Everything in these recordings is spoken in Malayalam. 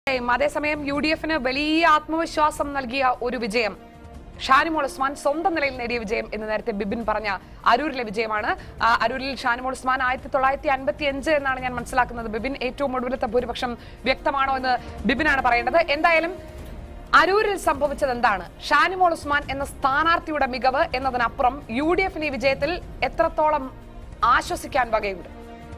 ഉം, അതേസമയം യു ഡി എഫിന് വലിയ ആത്മവിശ്വാസം നൽകിയ ഒരു വിജയം ഷാനിമോൾ ഉസ്മാൻ സ്വന്തം നിലയിൽ നേടിയ വിജയം എന്ന് നേരത്തെ ബിബിൻ പറഞ്ഞ അരൂരിലെ വിജയമാണ് ആ, അരൂരിൽ ഷാനിമോൾ ഉസ്മാൻ ആയിരത്തി തൊള്ളായിരത്തി അൻപത്തി അഞ്ച് എന്നാണ് ഞാൻ മനസ്സിലാക്കുന്നത് ബിബിൻ ഏറ്റവും ഒടുവിലത്തെ ഭൂരിപക്ഷം വ്യക്തമാണോ എന്ന് ബിബിനാണ് പറയേണ്ടത് എന്തായാലും അരൂരിൽ സംഭവിച്ചത് എന്താണ് ഷാനിമോൾ ഉസ്മാൻ എന്ന സ്ഥാനാർത്ഥിയുടെ മികവ് എന്നതിനപ്പുറം യു ഡി എഫിന് ഈ വിജയത്തിൽ എത്രത്തോളം ആശ്വസിക്കാൻ വകയുണ്ട്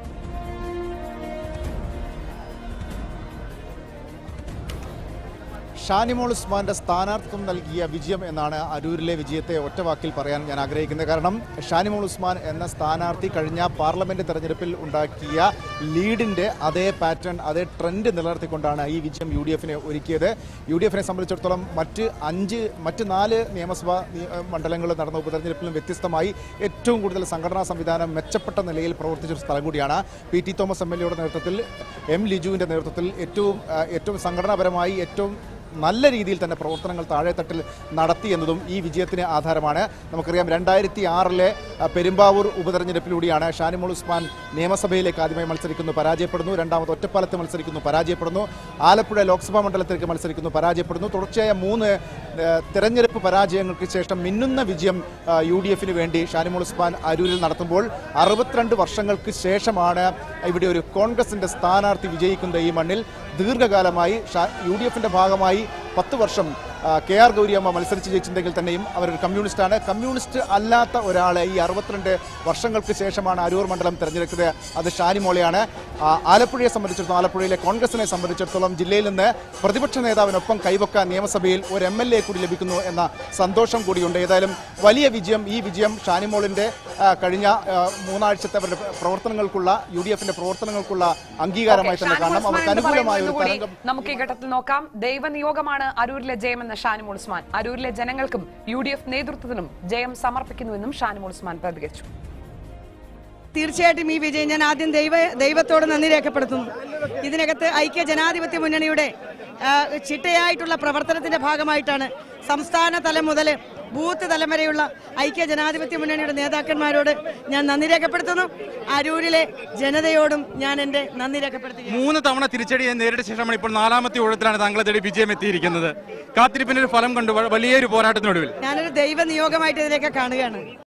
ഷാനിമോൾ ഉസ്മാന്റെ സ്ഥാനാർത്ഥിത്വം നൽകിയ വിജയം എന്നാണ് അരൂരിലെ വിജയത്തെ ഒറ്റവാക്കിൽ പറയാൻ ഞാൻ ആഗ്രഹിക്കുന്നത് കാരണം ഷാനിമോൾ ഉസ്മാൻ എന്ന സ്ഥാനാർത്ഥി കഴിഞ്ഞ പാർലമെന്റ് തെരഞ്ഞെടുപ്പിൽ ഉണ്ടാക്കിയ ലീഡിന്റെ അതേ പാറ്റേൺ അതേ ട്രെൻഡ് നിലനിർത്തിക്കൊണ്ടാണ് ഈ വിജയം യു ഡി എഫിനെ ഒരുക്കിയത് യു ഡി എഫിനെ സംബന്ധിച്ചിടത്തോളം മറ്റ് അഞ്ച് മറ്റ് നാല് നിയമസഭാ നി- മണ്ഡലങ്ങളിൽ നടന്ന ഉപതെരഞ്ഞെടുപ്പിലും വ്യത്യസ്തമായി ഏറ്റവും കൂടുതൽ സംഘടനാ സംവിധാനം മെച്ചപ്പെട്ട നിലയിൽ പ്രവർത്തിച്ച ഒരു സ്ഥലം കൂടിയാണ് P T Thomas M L എയുടെ നേതൃത്വത്തിൽ എം ലിജുവിന്റെ നേതൃത്വത്തിൽ ഏറ്റവും ആ, ഏറ്റവും സംഘടനാപരമായി ഏറ്റവും നല്ല രീതിയിൽ തന്നെ പ്രവർത്തനങ്ങൾ താഴെത്തട്ടിൽ നടത്തി എന്നതും ഈ വിജയത്തിന് ആധാരമാണ് നമുക്കറിയാം രണ്ടായിരത്തി ആറിലെ പെരുമ്പാവൂർ ഉപതെരഞ്ഞെടുപ്പിലൂടെയാണ് ഷാനിമോൾ ഉസ്മാൻ നിയമസഭയിലേക്ക് ആദ്യമായി മത്സരിക്കുന്നു പരാജയപ്പെടുന്നു രണ്ടാമത് ഒറ്റപ്പാലത്ത് മത്സരിക്കുന്നു പരാജയപ്പെടുന്നു ആലപ്പുഴ ലോക്സഭാ മണ്ഡലത്തിലേക്ക് മത്സരിക്കുന്നു പരാജയപ്പെടുന്നു തുടർച്ചയായ മൂന്ന് ഏഹ്, തെരഞ്ഞെടുപ്പ് പരാജയങ്ങൾക്ക് ശേഷം മിന്നുന്ന വിജയം ആ, യു ഡി എഫിന് വേണ്ടി ഷാനിമോൾ ഉസ്മാൻ അരൂരിൽ നടത്തുമ്പോൾ അറുപത്തിരണ്ട് വർഷങ്ങൾക്ക് ശേഷമാണ് ഇവിടെ ഒരു കോൺഗ്രസിന്റെ സ്ഥാനാർത്ഥി വിജയിക്കുന്നത് ഈ മണ്ണിൽ ദീർഘകാലമായി ഷാ- യു ഡി എഫിന്റെ ഭാഗമായി പത്ത് വർഷം ആ, കെ ആർ ഗൗരിയമ്മ മത്സരിച്ച് ജയിച്ചിട്ടുണ്ടെങ്കിൽ തന്നെയും അവരൊരു കമ്മ്യൂണിസ്റ്റാണ് കമ്മ്യൂണിസ്റ്റ് അല്ലാത്ത ഒരാളെ ഈ അറുപത്തിരണ്ട് വർഷങ്ങൾക്ക് ശേഷമാണ് അരൂർ മണ്ഡലം തെരഞ്ഞെടുത്തത് അത് ഷാനിമോളെയാണ് ആ, ആലപ്പുഴയെ സംബന്ധിച്ചിടത്തോളം ആലപ്പുഴയിലെ കോൺഗ്രസിനെ സംബന്ധിച്ചിടത്തോളം ജില്ലയിൽ നിന്ന് പ്രതിപക്ഷ നേതാവിനൊപ്പം കൈവക്കാൻ നിയമസഭയിൽ ഒരു എം എൽ എ കൂടി ലഭിക്കുന്നു എന്ന സന്തോഷം കൂടിയുണ്ട് ഏതായാലും വലിയ വിജയം ഈ വിജയം ഷാനിമോളിന്റെ ആ, കഴിഞ്ഞ ആ, മൂന്നാഴ്ചത്തെ അവരുടെ പ്രവർത്തനങ്ങൾക്കുള്ള യു ഡി എഫിന്റെ പ്രവർത്തനങ്ങൾക്കുള്ള അംഗീകാരമായി തന്നെ കാണണം ഷാനിമോൾ അവർക്ക് ഉസ്മാൻ എന്ന് അനുകൂലമായ ഒരു പറയുന്നത് കൂടി തരംഗം നമുക്ക് ഈ ഘട്ടത്തിൽ നോക്കാം ദൈവനിയോഗമാണ് അരൂരിലെ ജയമെന്ന ഷാനിമോൾ ഉസ്മാൻ അരൂരിലെ ജനങ്ങൾക്കും യു ഡി എഫ് നേതൃത്വത്തിനും ജയം സമർപ്പിക്കുന്നുവെന്നും ഷാനിമോൾ ഉസ്മാൻ പ്രതികരിച്ചു തീർച്ചയായിട്ടും ഈ വിജയം ഞാൻ ആദ്യം ദൈവ ദൈവത്തോട് നന്ദി രേഖപ്പെടുത്തുന്നു ഇതിനകത്ത് ഐക്യ ജനാധിപത്യ മുന്നണിയുടെ ആ, ചിട്ടയായിട്ടുള്ള പ്രവർത്തനത്തിന്റെ ഭാഗമായിട്ടാണ് സംസ്ഥാന തലം മുതൽ ബൂത്ത് തലം വരെയുള്ള ഐക്യ ജനാധിപത്യ മുന്നണിയുടെ നേതാക്കന്മാരോട് ഞാൻ നന്ദി രേഖപ്പെടുത്തുന്നു അരൂരിലെ ജനതയോടും ഞാൻ എൻ്റെ നന്ദി രേഖപ്പെടുത്തുകയാണ് മൂന്ന് തവണ തിരിച്ചടിയെ നേരിട്ട ശേഷമാണ് ഇപ്പോൾ നാലാമത്തെ ഊഴത്തിലാണ് താങ്കളെ തേടി വിജയം എത്തിയിരിക്കുന്നത് കാത്തിരിപ്പിന്റെ ഒരു ഫലം കണ്ടു വ- വലിയൊരു പോരാട്ടത്തിനൊടുവിൽ ഞാനൊരു ദൈവ നിയോഗമായിട്ട് ഇതിനെയൊക്കെ കാണുകയാണ്